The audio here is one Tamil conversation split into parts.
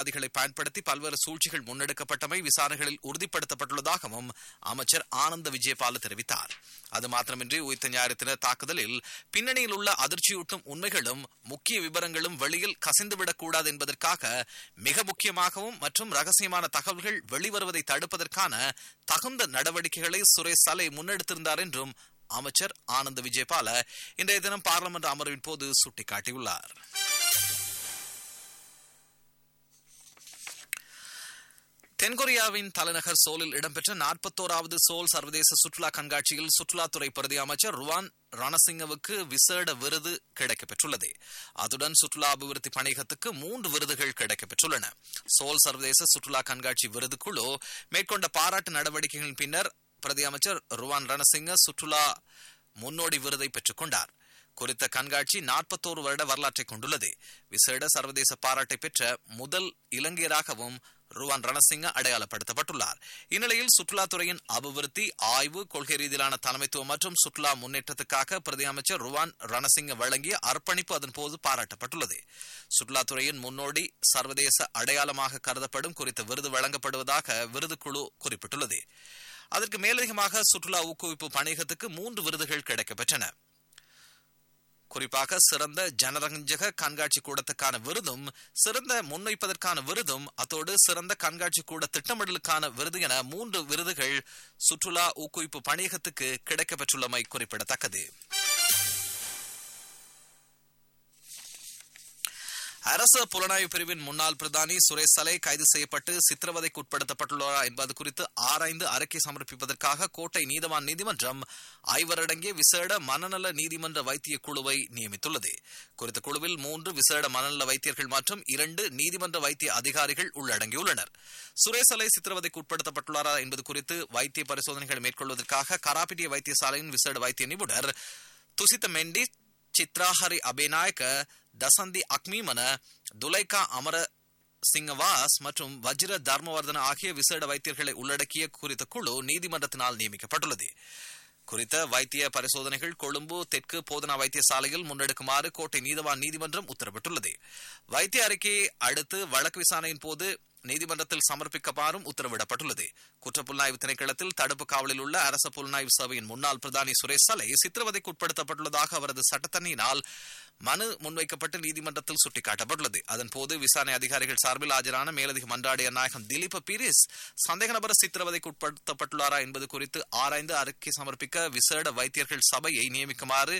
அரசியல்வாதிகளை பயன்படுத்தி பல்வேறு சூழ்ச்சிகள் முன்னெடுக்கப்பட்டமை விசாரணைகளில் உறுதிப்படுத்தப்பட்டுள்ளதாகவும் அமைச்சர் ஆனந்த விஜயபால தெரிவித்தார் அது மாத்திரமின்றி உயிர்த்த ஞாயிறு தின தாக்குதலில் பின்னணியில் உள்ள அதிர்ச்சியூட்டும் உண்மைகளும் முக்கிய விவரங்களும் வெளியில் கசிந்துவிடக்கூடாது என்பதற்காக மிக முக்கியமாகவும் மற்றும் ரகசியமான தகவல்கள் வெளிவருவதை தடுப்பதற்கான தகுந்த நடவடிக்கைகளை சுரேஷ் சலை முன்னெடுத்திருந்தார் என்றும் அமைச்சர் ஆனந்த் விஜயபால இன்றைய தினம் பார்லிமெண்ட் அமர்வின் போது சுட்டிக்காட்டியுள்ளார் தென்கொரியாவின் தலைநகர் சோலில் இடம்பெற்ற நாற்பத்தோராவது சோல் சர்வதேச சுற்றுலா கண்காட்சியில் சுற்றுலாத்துறை பிரதி அமைச்சர் ருவான் ரணசிங்கவுக்கு விசேட விருது கிடைக்கப்பெற்றுள்ளது அத்துடன் சுற்றுலா அபிவிருத்தி பணியகத்துக்கு மூன்று விருதுகள் கிடைக்கப்பெற்றுள்ளன சோல் சர்வதேச சுற்றுலா கண்காட்சி விருது குழு மேற்கொண்ட பாராட்டு நடவடிக்கைகளின் பின்னர் பிரதி அமைச்சர் ருவான் ரணசிங்க சுற்றுலா முன்னோடி விருதை பெற்றுக் கொண்டார் குறித்த கண்காட்சி நாற்பத்தோரு வருட வரலாற்றை கொண்டுள்ளது விசேட சர்வதேச பாராட்டை பெற்ற முதல் இலங்கையராகவும் ருவான் ரணசிங்க அடையாளப்படுத்தப்பட்டுள்ளார் இந்நிலையில் சுற்றுலாத்துறையின் அபிவிருத்தி ஆய்வு கொள்கை ரீதியிலான தலைமைத்துவம் மற்றும் சுற்றுலா முன்னேற்றத்துக்காக பிரதி அமைச்சர் ருவான் ரணசிங்க வழங்கிய அர்ப்பணிப்பு அதன் போது பாராட்டப்பட்டுள்ளது சுற்றுலாத்துறையின் முன்னோடி சர்வதேச அடையாளமாக கருதப்படும் குறித்த விருது வழங்கப்படுவதாக விருது குழு குறிப்பிட்டுள்ளது அதற்கு மேலதிகமாக சுற்றுலா ஊக்குவிப்பு பணியகத்துக்கு மூன்று விருதுகள் கிடைக்கப்பெற்றன குறிப்பாக சிறந்த ஜனரஞ்சக கண்காட்சி கூடத்துக்கான விருதும் சிறந்த முன்வைப்பதற்கான விருதும் அத்தோடு சிறந்த கண்காட்சி கூட திட்டமிடலுக்கான விருது என மூன்று விருதுகள் சுற்றுலா ஊக்குவிப்பு பணியகத்துக்கு கிடைக்கப்பெற்றுள்ளமை குறிப்பிடத்தக்கது அரசு புலனாய்வு பிரிவின் முன்னாள் பிரதானி சுரேஷ் சலை கைது செய்யப்பட்டு சித்திரவதைக்கு உட்படுத்தப்பட்டுள்ளாரா என்பது குறித்து ஆராய்ந்து அறிக்கை சமர்ப்பிப்பதற்காக கோட்டை நீதவான் நீதிமன்றம் ஐவரடங்கிய விசேட மனநல நீதிமன்ற வைத்திய குழுவை நியமித்துள்ளது குறித்த குழுவில் மூன்று விசேட மனநல வைத்தியர்கள் மற்றும் இரண்டு நீதிமன்ற வைத்திய அதிகாரிகள் உள்ளடங்கியுள்ளனர் சுரேஷ் சலை சித்திரவதைக்கு உட்படுத்தப்பட்டுள்ளாரா என்பது குறித்து வைத்திய பரிசோதனைகள் மேற்கொள்வதற்காக கராப்பிட்டிய வைத்தியசாலையின் விசேட வைத்திய நிபுணர் துசித்த மெண்டி ಚಿತ್ರಾಹರಿ ಅಭಿನಾಯಕ ದಸಂದಿ ಅಕ್ಮೀಮನ துலைகா அமர சிங்கவாஸ் மற்றும் வஜ்ர தர்மவர்தன ஆகிய விசேட வைத்தியர்களை உள்ளடக்கிய குறித்த குழு நீதிமன்றத்தினால் நியமிக்கப்பட்டுள்ளது குறித்த வைத்திய பரிசோதனைகள் கொழும்பு தெற்கு போதனா வைத்தியசாலையில் முன்னெடுக்குமாறு கோட்டை நீதவான் நீதிமன்றம் உத்தரவிட்டுள்ளது வைத்திய அறிக்கையை அடுத்து வழக்கு விசாரணையின் போது நீதிமன்றத்தில் சமர்ப்பிக்குமாறும் உத்தரவிடப்பட்டுள்ளது குற்றப்புலனாய்வு திணைக்களத்தில் தடுப்பு காவலில் உள்ள அரச புலனாய்வு சேவையின் முன்னாள் பிரதானி சுரேஷ் சலை சித்திரவதைக்கு உட்படுத்தப்பட்டுள்ளதாக அவரது சட்டத்தண்ணியினால் மனு முன்வைக்கப்பட்டு நீதிமன்றத்தில் சுட்டிக்காட்டப்பட்டுள்ளது அதன்போது விசாரணை அதிகாரிகள் சார்பில் ஆஜரான மேலதிக மன்றாடிய நாயகம் திலீப பீரிஸ் சந்தேக நபர் சித்திரவதைக்கு உட்படுத்தப்பட்டுள்ளாரா என்பது குறித்து ஆராய்ந்து அறிக்கை சமர்ப்பிக்க விசேட வைத்தியர்கள் சபையை நியமிக்குமாறு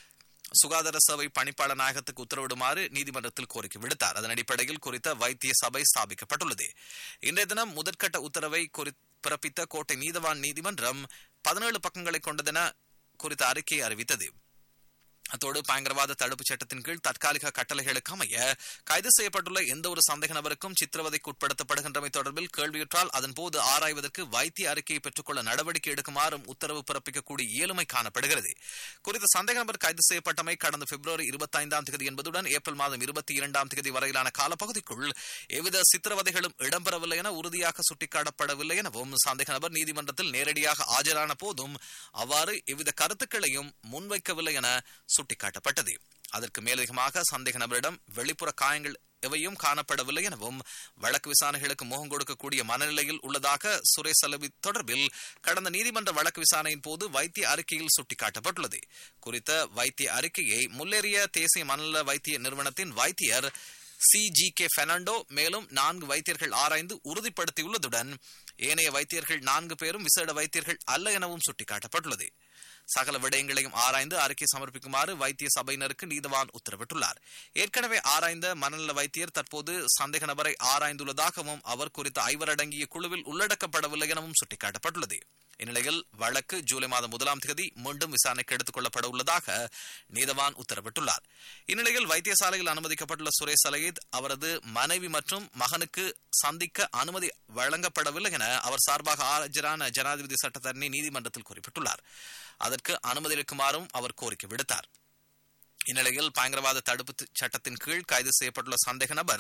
சுகாதார சேவை பணிப்பாளர் நாயகத்துக்கு உத்தரவிடுமாறு நீதிமன்றத்தில் கோரிக்கை விடுத்தார் அதன் அடிப்படையில் குறித்த வைத்திய சபை ஸ்தாபிக்கப்பட்டுள்ளது இன்றைய தினம் முதற்கட்ட உத்தரவை பிறப்பித்த கோட்டை நீதவான் நீதிமன்றம் பதினேழு பக்கங்களை கொண்டதென குறித்த அறிக்கையை அறிவித்தது அத்தோடு பயங்கரவாத தடுப்புச் சட்டத்தின் கீழ் தற்காலிக கட்டளைகளுக்கு அமைய கைது செய்யப்பட்டுள்ள எந்த ஒரு சந்தேக நபருக்கும் சித்திரவதைக்கு உட்படுத்தப்படுகின்றமை தொடர்பில் கேள்வியுற்றால் அதன்போது ஆராய்வதற்கு வைத்திய அறிக்கையை பெற்றுக்கொள்ள நடவடிக்கை எடுக்குமாறும் உத்தரவு பிறப்பிக்கக்கூடிய இயலுமை காணப்படுகிறது குறித்த சந்தேக நபர் கைது செய்யப்பட்டமை கடந்த பிப்ரவரி இருபத்தி ஐந்தாம் தேதி என்பதுடன் ஏப்ரல் மாதம் இருபத்தி இரண்டாம் தேதி வரையிலான காலப்பகுதிக்குள் எவ்வித சித்திரவதைகளும் இடம்பெறவில்லை என உறுதியாக சுட்டிக்காட்டப்படவில்லை எனவும் சந்தேக நபர் நீதிமன்றத்தில் நேரடியாக ஆஜரான போதும் அவ்வாறு எவ்வித கருத்துக்களையும் முன்வைக்கவில்லை என சுட்டிக்காட்டப்பட்டது அதற்கு மேலதிகமாக சந்தேக நபரிடம் வெளிப்புற காயங்கள் எவையும் காணப்படவில்லை எனவும் வழக்கு விசாரணைகளுக்கு முகம் கொடுக்கக்கூடிய மனநிலையில் உள்ளதாக சுரேஷ் அலவி தொடர்பில் கடந்த நீதிமன்ற வழக்கு விசாரணையின் போது வைத்திய அறிக்கையில் சுட்டிக்காட்டப்பட்டுள்ளது குறித்த வைத்திய அறிக்கையை முன்னேறிய தேசிய மனநல வைத்திய நிறுவனத்தின் வைத்தியர் சி ஜி கே பெர்னாண்டோ மேலும் நான்கு வைத்தியர்கள் ஆராய்ந்து உறுதிப்படுத்தியுள்ளதுடன் ஏனைய வைத்தியர்கள் நான்கு பேரும் விசேட வைத்தியர்கள் அல்ல எனவும் சுட்டிக்காட்டப்பட்டுள்ளது சகல விடயங்களையும் ஆராய்ந்து அறிக்கை சமர்ப்பிக்குமாறு வைத்திய சபையினருக்கு நீதவான் உத்தரவிட்டுள்ளார் ஏற்கனவே ஆராய்ந்த மனநல வைத்தியர் தற்போது சந்தேக நபரை ஆராய்ந்துள்ளதாகவும் அவர் குறித்த ஐவரடங்கிய குழுவில் உள்ளடக்கப்படவில்லை எனவும் சுட்டிக்காட்டப்பட்டுள்ளது இந்நிலையில் வழக்கு ஜூலை மாதம் முதலாம் தேதி மீண்டும் விசாரணைக்கு எடுத்துக் கொள்ளப்பட உள்ளதாக நீதவான் உத்தரவிட்டுள்ளார் இந்நிலையில் வைத்தியசாலையில் அனுமதிக்கப்பட்டுள்ள சுரேஷ் சலகித் அவரது மனைவி மற்றும் மகனுக்கு சந்திக்க அனுமதி வழங்கப்படவில்லை என அவர் சார்பாக ஆஜரான ஜனாதிபதி சட்டத்தரணி நீதிமன்றத்தில் குறிப்பிட்டுள்ளார் அதற்கு அனுமதி அளிக்குமாறும் அவர் கோரிக்கை விடுத்தார் இந்நிலையில் பயங்கரவாத தடுப்பு சட்டத்தின் கீழ் கைது செய்யப்பட்டுள்ள சந்தேக நபர்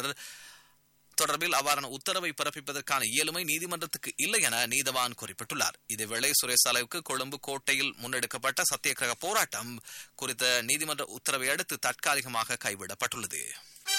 தொடர்பில் அவ்வாறான உத்தரவை பிறப்பிப்பதற்கான இயலுமை நீதிமன்றத்துக்கு இல்லை என நீதவான் குறிப்பிட்டுள்ளார் இதேவேளை சுரேஷ் அளவுக்கு கொழும்பு கோட்டையில் முன்னெடுக்கப்பட்ட சத்தியகிரக போராட்டம் குறித்த நீதிமன்ற உத்தரவை அடுத்து தற்காலிகமாக கைவிடப்பட்டுள்ளது